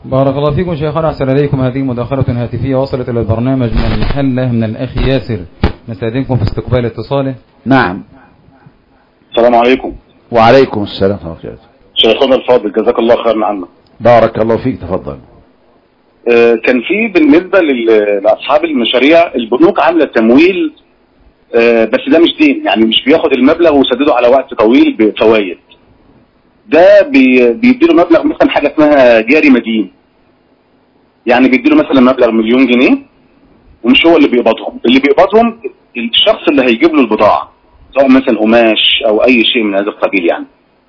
بارك الله فيكم شيخنا أحسن إليكم هذه مداخلة هاتفية وصلت إلى البرنامج من المحلة من الأخ ياسر نستأذنكم في استقبال اتصاله نعم السلام عليكم وعليكم السلام ورحمة الله وبركاته شيخنا الفاضل جزاك الله خيرا عنا بارك الله فيك تفضل آه، كان في بالنسبة لل- لأصحاب المشاريع البنوك عاملة تمويل آه، بس ده مش دين يعني مش بياخد المبلغ ويسدده على وقت طويل بفوائد ده بي- بيديله مبلغ مثلا حاجة اسمها جاري مدين يعني بيديله مثلا مبلغ مليون جنيه ومش هو اللي بيقبضهم اللي بيقبضهم الشخص اللي هيجيب له البضاعة سواء مثلا قماش او اي شيء من هذا القبيل يعني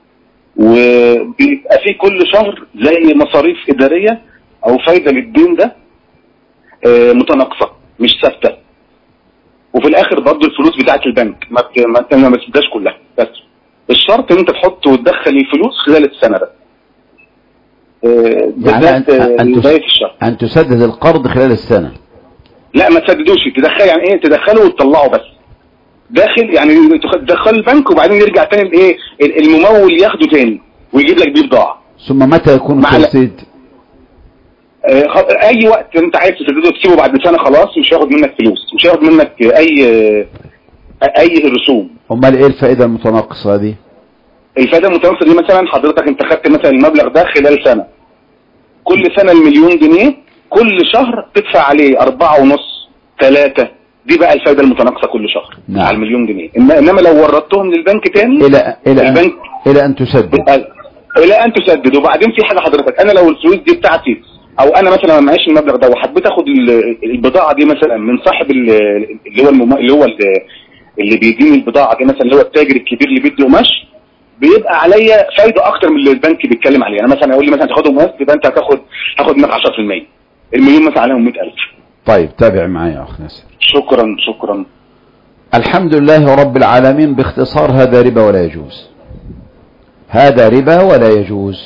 وبيبقى في كل شهر زي مصاريف اداريه او فايده للدين ده آه، متناقصه مش ثابته وفي الاخر برضه الفلوس بتاعت البنك ما بت- ما انت ما بتسداش كلها بس الشرط ان انت تحط وتدخل الفلوس خلال السنه ده آه، بالذات أن- آه، أن تس- بدايه الشهر أن تسدد القرض خلال السنة لا ما تسددوش تدخل يعني ايه تدخله وتطلعه بس داخل يعني تدخل البنك وبعدين يرجع تاني الايه الممول ياخده تاني ويجيب لك بيه بضاعه ثم متى يكون مع- التسديد آه، خ- اي وقت انت عايز تسدده تسيبه بعد سنه خلاص مش هياخد منك فلوس مش هياخد منك اي آه، اي رسوم أمال إيه الفائدة المتناقصة دي الفائده المتناقصه دي مثلا حضرتك انت خدت مثلا المبلغ ده خلال سنه كل سنه المليون جنيه كل شهر تدفع عليه أربعة ونص ثلاثة دي بقى الفائده المتناقصه كل شهر نعم. على المليون جنيه إنما- انما لو وردتهم للبنك تاني إلى إلى أن البنك إلى أن تسدد الى ان تسدد وبعدين في حاجه حضرتك انا لو الفلوس دي بتاعتي او انا مثلا ما معيش المبلغ ده وحبيت اخد ال- البضاعه دي مثلا من صاحب ال- اللي هو المم... اللي هو ال- اللي بيديني البضاعه دي مثلا اللي هو التاجر الكبير اللي بيدي قماش بيبقى عليا فايده اكتر من اللي البنك بيتكلم عليها انا مثلا يقول لي مثلا تاخدهم قماش يبقى انت هتاخد هاخد منك 10% المليون مثلا عليهم 100000 طيب تابع معي يا أخ ناصر شكرا شكرا الحمد لله رب العالمين باختصار هذا ربا ولا يجوز هذا ربا ولا يجوز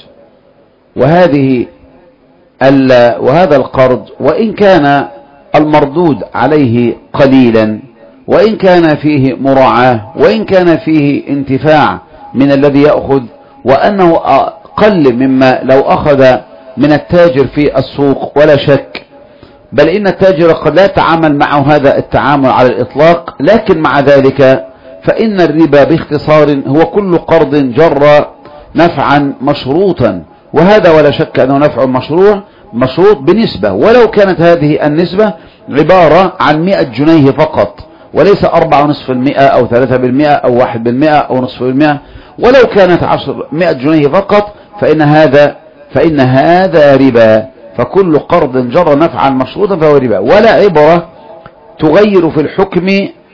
وهذه ال- وهذا القرض وإن كان المردود عليه قليلا وإن كان فيه مراعاة وإن كان فيه انتفاع من الذي يأخذ وأنه أقل مما لو أخذ من التاجر في السوق ولا شك بل إن التاجر قد لا يتعامل معه هذا التعامل على الإطلاق لكن مع ذلك فإن الربا باختصار هو كل قرض جر نفعا مشروطا وهذا ولا شك أنه نفع مشروع مشروط بنسبة ولو كانت هذه النسبة عبارة عن 100 جنيه فقط وليس 4.5% أو 3% أو 1% أو نصف المئة ولو كانت 10 100 جنيه فقط فإن هذا فإن هذا ربا فكل قرض جر نفعا مشروطا فهو ربا ولا عبرة تغير في الحكم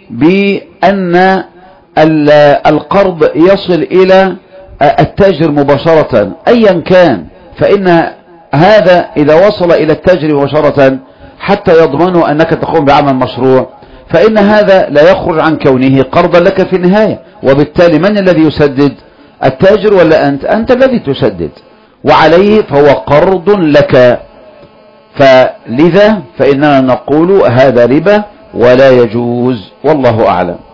بأن ال- القرض يصل إلى التاجر مباشرة أيا كان فإن هذا إذا وصل إلى التاجر مباشرة حتى يضمنوا أنك تقوم بعمل مشروع فإن هذا لا يخرج عن كونه قرضا لك في النهاية وبالتالي من الذي يسدد التاجر ولا أنت أنت الذي تسدد وعليه فهو قرض لك فلذا فإننا نقول هذا ربا ولا يجوز والله أعلم